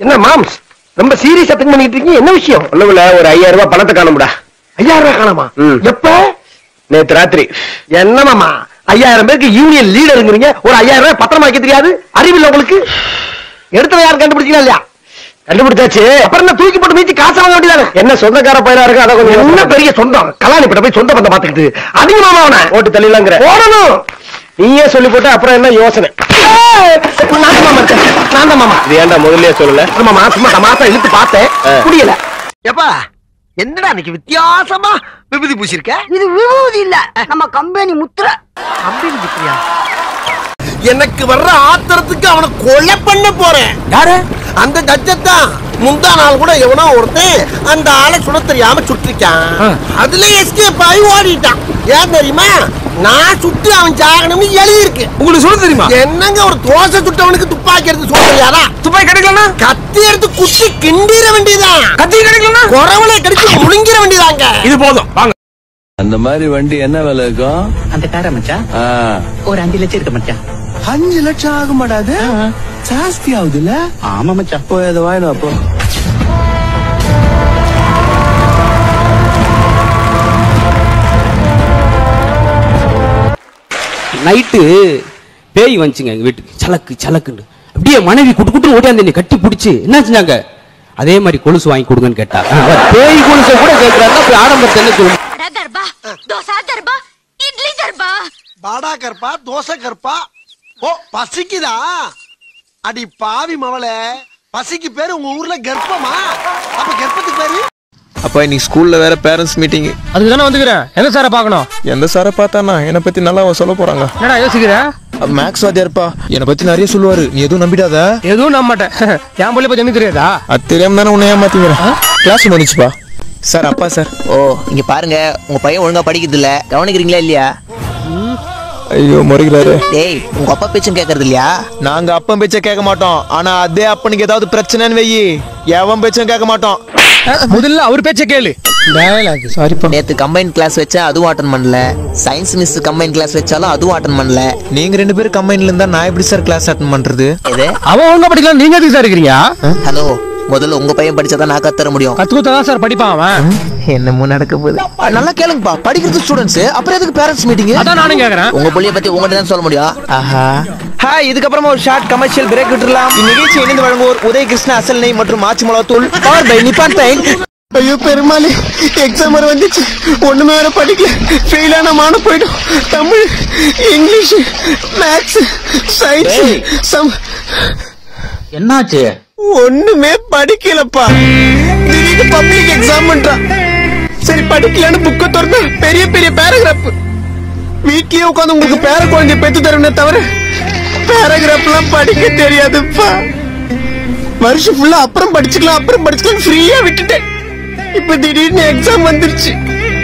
என்ன மாம்ஸ் ரொம்ப சீரியஸா திங்க் பண்ணிட்டு இருக்கீங்க என்ன விஷயம் ஒண்ணுமில்ல ஒரு ஐயாயிரம் ரூபாய் பணத்தை காணும்டா ஐயாயிரம் ரூபாய் காணாமா ம். எப்ப நேத்து ராத்திரி என்ன மாமா ஐயாயிரம் பேருக்கு யூனியன் லீடருங்கிறீங்க ஒரு ஐயாயிரம் ரூபாய் பத்திரமா வைக்க தெரியாது அறிவில்லை உங்களுக்கு எடுத்தவன் யாரும் கண்டுபிடிச்சீங்களா இல்லையா கண்டுபிடிச்சாச்சு அப்புறம் என்ன தூக்கி போட்டு மீச்சு காசு வாங்க வேண்டியதானே என்ன சொந்தக்கார பையனா இருக்கு அத கொஞ்சம் என்ன பெரிய சொந்தம் கலாணி கிட்ட போய் சொந்த பந்தம் பாத்துக்கிட்டு அதிகமா அவனை ஓட்டு தள்ளிலாங்கிற போடணும் நீயே சொல்லி போட்டு அப்புறம் என்ன யோசனை ஏய், நான் தான் மாமா இருக்கேன். நான் தான் மாமா இது ஏன்டா முதல்லயே சொல்லல ஆமாமா சும்மா தமாசா இழுத்து பார்த்தேன் ஆ. புரியல எப்பா என்னடா இன்னைக்கு வித்தியாசமா விபூதி பூசிருக்க இது விபூதி இல்ல நம்ம கம்பெனி முத்திர கம்பெனி பூசியா எனக்கு வர்ற ஆத்திரத்துக்கு அவனை கொலை பண்ண போறேன் யாரு அந்த ஜட்ஜத்தான் முந்தா நாள் கூட எவனோ ஒருத்தன் அந்த ஆளை சுட தெரியாம சுட்டிருக்கான் அதுல எஸ்கேப் ஆகி ஓடிட்டான் ஏன் தெரியுமா நான் சுட்டு அவன் சாகணும்னு எழுதி இருக்கு உங்களுக்கு சொல்ல தெரியுமா என்னங்க ஒரு தோசை சுட்டவனுக்கு துப்பாக்கி எடுத்து சுட தெரியாதா துப்பாக்கி கிடைக்கலனா கத்தி எடுத்து குத்தி கிண்டிர வேண்டியதான் கத்தி கிடைக்கலனா குறவனை கடிச்சு முழுங்கிற வேண்டியதாங்க இது போதும் வாங்க அந்த மாதிரி வண்டி என்ன விலை இருக்கும் அந்த கார மச்சான் ஆ. ஒரு அஞ்சு லட்சம் இருக்கு மச்சான் அஞ்சு லட்சம் ஆக மாட்டாது ஜாஸ்தி ஆகுதுல்ல ஆமா மச்சான் போய் அதை வாங்கினோம் அப்போ நைட்டு பேய் வந்துச்சுங்க எங்க வீட்டுக்கு சலக்கு சலக்குன்னு அப்படியே மனைவி குட்டு குட்டு ஓடியாந்து என்னை கட்டி பிடிச்சி என்ன செஞ்சாங்க அதே மாதிரி கொலுசு வாங்கி கொடுங்கன்னு கேட்டா அவர் பேய் கொலுசை கூட கேட்கிறாருன்னா போய் ஆடம்பரத்தை என்ன சொல்லு दरबा डोसा दरबा इडली दरबा பாடா கற்பா தோசை கற்பா ஓ பசிக்குதா அடி பாவி மவளே பசிக்கு பேரு உங்க ஊர்ல கர்ப்பமா அப்ப கர்ப்பத்துக்கு பேரு அப்பா இன்னைக்கு ஸ்கூல்ல வேற பேரண்ட்ஸ் மீட்டிங் அதுக்கு தானே வந்துக்கிறேன் எந்த சாரை பார்க்கணும் எந்த சாரை பார்த்தானா என்னை பத்தி நல்லா சொல்ல போறாங்க என்னடா யோசிக்கிற மேக்ஸ் வாத்தியார்ப்பா என்னை பத்தி நிறைய சொல்லுவாரு நீ எதுவும் நம்பிடாத எதுவும் நம்ப மாட்டேன் என் பிள்ளை பத்தி எனக்கு தெரியாதா அது தெரியாம தானே உன்னை ஏமாத்தீங்க கிளாஸ் முடிச்சுப்பா சார் அப்பா சார் ஓ இங்க பாருங்க உங்க பையன் ஒழுங்கா படிக்கிறது இல்ல கவனிக்கிறீங்களா இல்லையா ஐயோ முறைகிறாரு டேய் உங்க அப்பா பேச்சும் கேக்குறது இல்லையா நாங்க அப்பன் பேச்ச கேட்க மாட்டோம் ஆனா அதே அப்பனுக்கு ஏதாவது பிரச்சனைன்னு வெயி எவன் பேச்சும் கேட்க மாட்டோம் முதல்ல அவர் பேச்ச கேளு டயலாக் சாரிப்பா நேத்து கம்பைன் கிளாஸ் வச்சா அதுவும் அட்டன் பண்ணல சயின்ஸ் மிஸ் கம்பைன் கிளாஸ் வச்சாலும் அதுவும் அட்டன் பண்ணல நீங்க ரெண்டு பேரும் கம்பெனில இருந்தா நான் எப்படி சார் கிளாஸ் அட்டன் பண்றது எது அவன் ஒழுங்கா படிக்கலாம் நீங்க எதுக்கு சார் இருக்கிறீங்க ஹலோ முதல்ல உங்க பையன் படிச்சாதான் நான் கத்தர முடியும் கத்து கொடுத்தா தான் சார் படிப்பான் அவன் என்னமோ நடக்க போகுது நல்லா கேளுங்கப்பா படிக்கிறது ஸ்டூடெண்ட்ஸ் அப்புறம் எதுக்கு பேரண்ட்ஸ் மீட்டிங் அதான் நானும் கேக்குறேன் உங்க புள்ளைய பத்தி உங்ககிட்ட தான் சொல்ல முடியும் ஆஹா ஹாய் இதுக்கப்புறமா ஒரு ஷார்ட் கமர்ஷியல் பிரேக் விட்டுறலாம் இந்நிகழ்ச்சி இணைந்து வழங்குவோர் உதய கிருஷ்ணா அசல் நெய் மற்றும் ஆச்சி மிளகாத்தூள் பவர் பை நிப்பான் பெயிண்ட் ஐயோ பெருமாளே எக்ஸாம் வர வந்துச்சு ஒண்ணுமே வேற படிக்கல ஃபெயில் ஆன மான போயிடும் தமிழ் இங்கிலீஷ் மேக்ஸ் சயின்ஸ் சம் என்னாச்சு ஒண்ணுமே படிக்கலப்பா திடீர்னு பப்ளிக் எக்ஸாம் பண்றான் சரி படிக்கலன்னு புக்க திறந்தா பெரிய பெரிய பேராகிராஃப் வீட்லயே உட்காந்து உங்களுக்கு பேர குழந்தைய பெத்து தரணும் தவிர பேராகிராஃப் எல்லாம் படிக்க தெரியாதுப்பா வருஷம் ஃபுல்லா அப்புறம் படிச்சுக்கலாம் அப்புறம் படிச்சுக்கலாம் ஃப்ரீயா விட்டுட்டேன் இப்ப திடீர்னு எக்ஸாம் வந்துருச்சு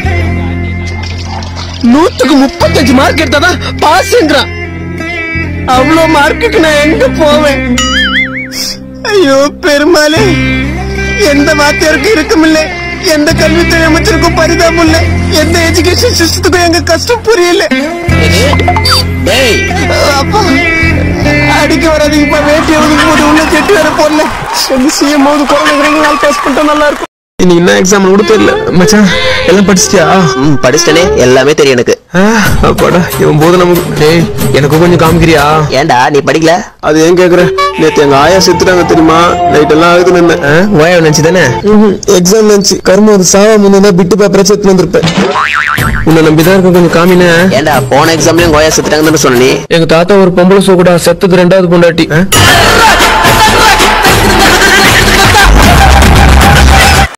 நூத்துக்கு முப்பத்தஞ்சு மார்க் எடுத்தாதான் பாஸ்ங்கிறான் அவ்வளவு மார்க்குக்கு நான் எங்க போவேன் ஐயோ பெருமாளே எந்த வாத்தியாருக்கும் இருக்குமில்ல எந்த கல்வித்துறை அமைச்சருக்கும் பரிதாபம் இல்ல எந்த எஜுகேஷன் சிஸ்டத்துக்கும் எங்க கஷ்டம் புரியல டேய் அப்பா அடிக்க வராதீங்கப்பா வேட்டி ஒதுக்கு போட்டு உள்ள செட்டு வேற போடல சொல்லி செய்யும் போது குழந்தைங்க ரெண்டு நாள் பாஸ் பண்ணிட்டா நல்லா இருக்கும் இன்னைக்கு என்ன எக்ஸாம் கூட தெரியல மச்சான் எல்லாம் படிச்சிட்டியா ம் படிச்சிட்டனே எல்லாமே தெரியும் எனக்கு ஆ, அப்பாடா இவன் போது நமக்கு டேய் எனக்கு கொஞ்சம் காமிக்கிறியா ஏன்டா நீ படிக்கல அது ஏன் கேக்குற நேத்து எங்க ஆயா செத்துட்டாங்க தெரியுமா நைட் எல்லாம் ஆகுது நின்று ஓயா நினைச்சு தானே எக்ஸாம் நினைச்சு கர்மம் அது சாவா முன்னா பிட்டு பேப்பரை செத்து வந்திருப்பேன் உன்னை நம்பிதான் இருக்க கொஞ்சம் காமினே ஏன்டா போன எக்ஸாம்லயும் கோயா செத்துட்டாங்கன்னு சொன்ன நீ எங்க தாத்தா ஒரு பொம்பளை சோகுடா செத்தது ரெண்டாவது பொண்டாட்டி